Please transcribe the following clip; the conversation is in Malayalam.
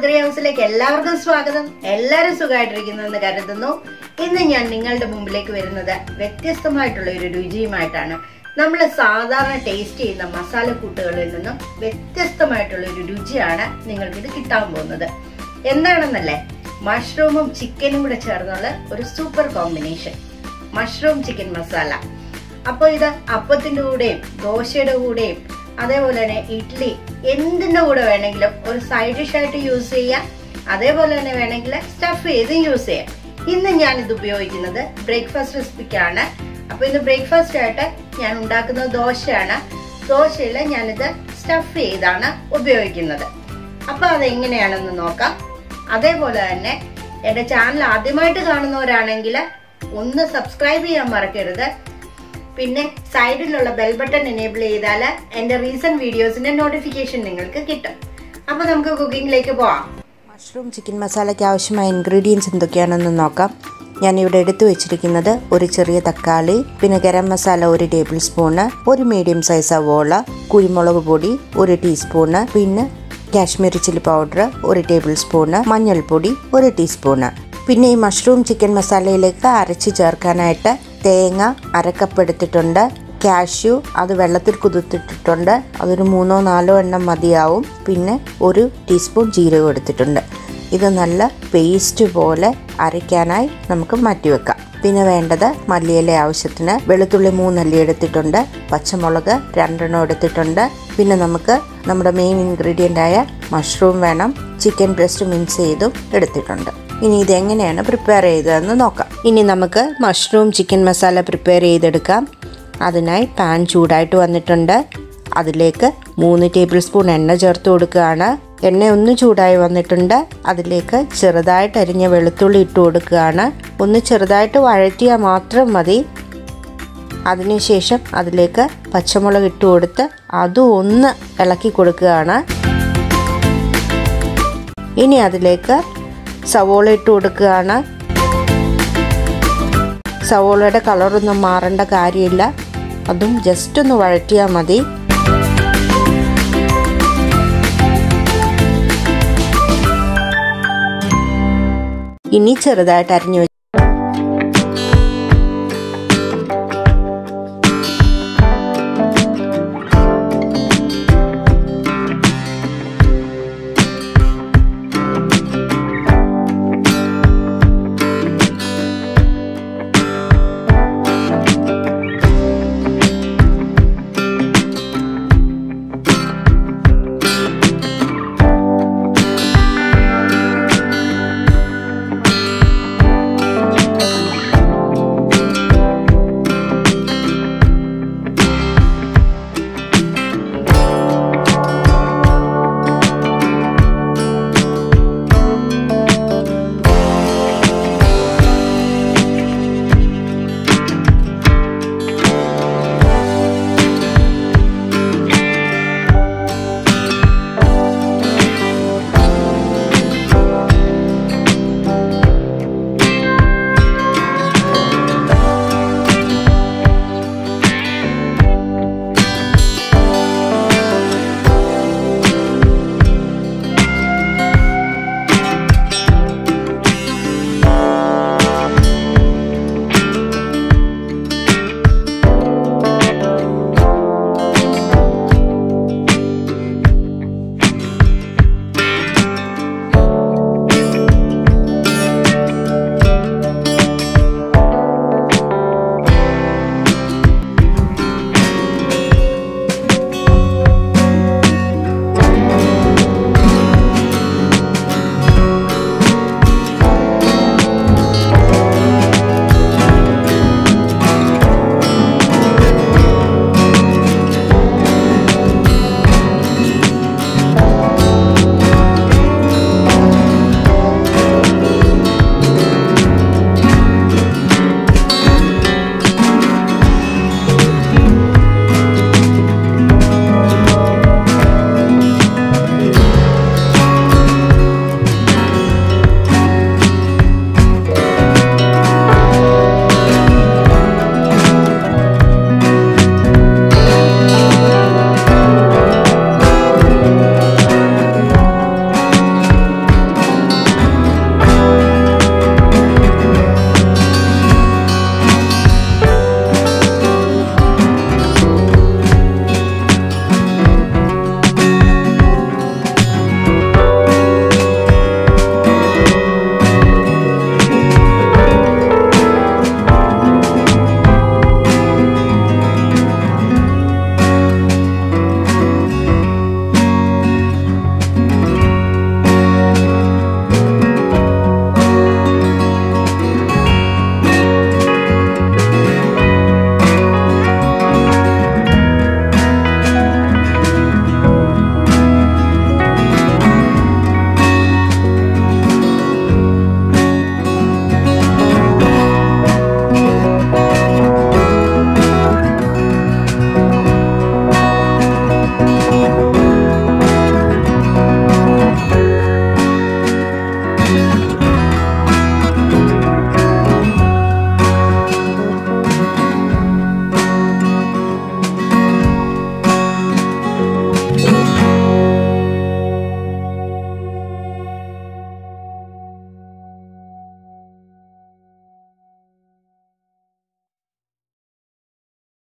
കുക്കറി ഹൗസിലേക്ക് എല്ലാവർക്കും സ്വാഗതം എല്ലാവരും സുഖമായിട്ടിരിക്കുന്നു എന്ന് കരുതുന്നു ഇന്ന് ഞാൻ നിങ്ങളുടെ മുമ്പിലേക്ക് വരുന്നത് വ്യത്യസ്തമായിട്ടുള്ള ഒരു രുചിയുമായിട്ടാണ് നമ്മൾ സാധാരണ ടേസ്റ്റ് ചെയ്യുന്ന മസാലക്കൂട്ടുകളിൽ നിന്നും വ്യത്യസ്തമായിട്ടുള്ള ഒരു രുചിയാണ് നിങ്ങൾക്ക് ഇത് കിട്ടാൻ പോകുന്നത് എന്താണെന്നല്ലേ മഷ്റൂമും ചിക്കനും കൂടെ ചേർന്നുള്ള ഒരു super combination mushroom chicken masala അപ്പോൾ ഇത് അപ്പത്തിന്റെ കൂടെയും ദോശയുടെ കൂടെയും അതേപോലെ തന്നെ ഇഡ്ഡലി എന്തിന്റെ കൂടെ വേണമെങ്കിലും ഒരു സൈഡ് ഡിഷ് ആയിട്ട് യൂസ് ചെയ്യാം അതേപോലെ തന്നെ വേണമെങ്കിൽ സ്റ്റഫ് ചെയ്തും യൂസ് ചെയ്യാം ഇന്ന് ഞാൻ ഇത് ഉപയോഗിക്കുന്നത് ബ്രേക്ക്ഫാസ്റ്റ് റെസിപ്പിക്കാണ് അപ്പൊ ഇന്ന് ബ്രേക്ക്ഫാസ്റ്റ് ആയിട്ട് ഞാൻ ഉണ്ടാക്കുന്നത് ദോശയാണ് ദോശയിൽ ഞാനിത് സ്റ്റഫ് ചെയ്താണ് ഉപയോഗിക്കുന്നത് അപ്പൊ അതെങ്ങനെയാണെന്ന് നോക്കാം അതേപോലെ തന്നെ എന്റെ ചാനൽ ആദ്യമായിട്ട് കാണുന്നവരാണെങ്കിൽ ഒന്ന് സബ്സ്ക്രൈബ് ചെയ്യാൻ മറക്കരുത് പിന്നെ സൈഡിലുള്ള ബെൽ ബട്ടൺ എനേബിൾ ചെയ്താൽ എൻ്റെ റീസെന്റ് വീഡിയോസിന്റെ നോട്ടിഫിക്കേഷൻ നിങ്ങൾക്ക് കിട്ടും അപ്പോൾ നമുക്ക് കുക്കിങ്ങിലേക്ക് പോവാം മഷ്റൂം ചിക്കൻ മസാലയ്ക്ക് ആവശ്യമായ ഇൻഗ്രീഡിയൻസ് എന്തൊക്കെയാണെന്ന് നോക്കാം ഞാനിവിടെ എടുത്തു വെച്ചിരിക്കുന്നത് ഒരു ചെറിയ തക്കാളി പിന്നെ ഗരം മസാല ഒരു ടേബിൾ സ്പൂണ് ഒരു മീഡിയം സൈസ് സവോള കുരുമുളക് പൊടി ഒരു ടീസ്പൂണ് പിന്നെ കാശ്മീരി ചില്ലി പൗഡർ ഒരു ടേബിൾ സ്പൂണ് മഞ്ഞൾപ്പൊടി ഒരു ടീസ്പൂണ് പിന്നെ ഈ മഷ്റൂം ചിക്കൻ മസാലയിലേക്ക് അരച്ച് ചേർക്കാനായിട്ട് തേങ്ങ അരക്കപ്പ് എടുത്തിട്ടുണ്ട് കാഷ്യൂ അത് വെള്ളത്തിൽ കുതിർത്തിട്ടിട്ടുണ്ട് അതൊരു മൂന്നോ നാലോ എണ്ണം മതിയാവും പിന്നെ ഒരു ടീസ്പൂൺ ജീരകം എടുത്തിട്ടുണ്ട് ഇത് നല്ല പേസ്റ്റ് പോലെ അരയ്ക്കാനായി നമുക്ക് മാറ്റിവെക്കാം പിന്നെ വേണ്ടത് മല്ലിയില ആവശ്യത്തിന് വെളുത്തുള്ളി മൂന്നല്ലി എടുത്തിട്ടുണ്ട് പച്ചമുളക് രണ്ടെണ്ണം എടുത്തിട്ടുണ്ട് പിന്നെ നമുക്ക് നമ്മുടെ മെയിൻ ഇൻഗ്രീഡിയൻ്റ് ആയ മഷ്റൂം വേണം ചിക്കൻ ബ്രസ്റ്റ് മിക്സ് ചെയ്തും എടുത്തിട്ടുണ്ട് ഇനി ഇതെങ്ങനെയാണ് പ്രിപ്പയർ ചെയ്തതെന്ന് നോക്കാം ഇനി നമുക്ക് മഷ്റൂം ചിക്കൻ മസാല പ്രിപ്പയർ ചെയ്തെടുക്കാം അതിനായി പാൻ ചൂടായിട്ട് വന്നിട്ടുണ്ട് അതിലേക്ക് മൂന്ന് ടേബിൾ സ്പൂൺ എണ്ണ ചേർത്ത് കൊടുക്കുകയാണ് എണ്ണ ഒന്ന് ചൂടായി വന്നിട്ടുണ്ട് അതിലേക്ക് ചെറുതായിട്ട് അരിഞ്ഞ വെളുത്തുള്ളി ഇട്ട് കൊടുക്കുകയാണ് ഒന്ന് ചെറുതായിട്ട് വഴറ്റിയാൽ മാത്രം മതി അതിനുശേഷം അതിലേക്ക് പച്ചമുളക് ഇട്ട് കൊടുത്ത് അതും ഒന്ന് ഇളക്കി കൊടുക്കുകയാണ് ഇനി അതിലേക്ക് സവോള ഇട്ട് കൊടുക്കുകയാണ് സവോളയുടെ കളറൊന്നും മാറേണ്ട കാര്യമില്ല അതും ജസ്റ്റ് ഒന്ന് വഴറ്റിയാൽ മതി ഇനി ചെറുതായിട്ട് അരിഞ്ഞു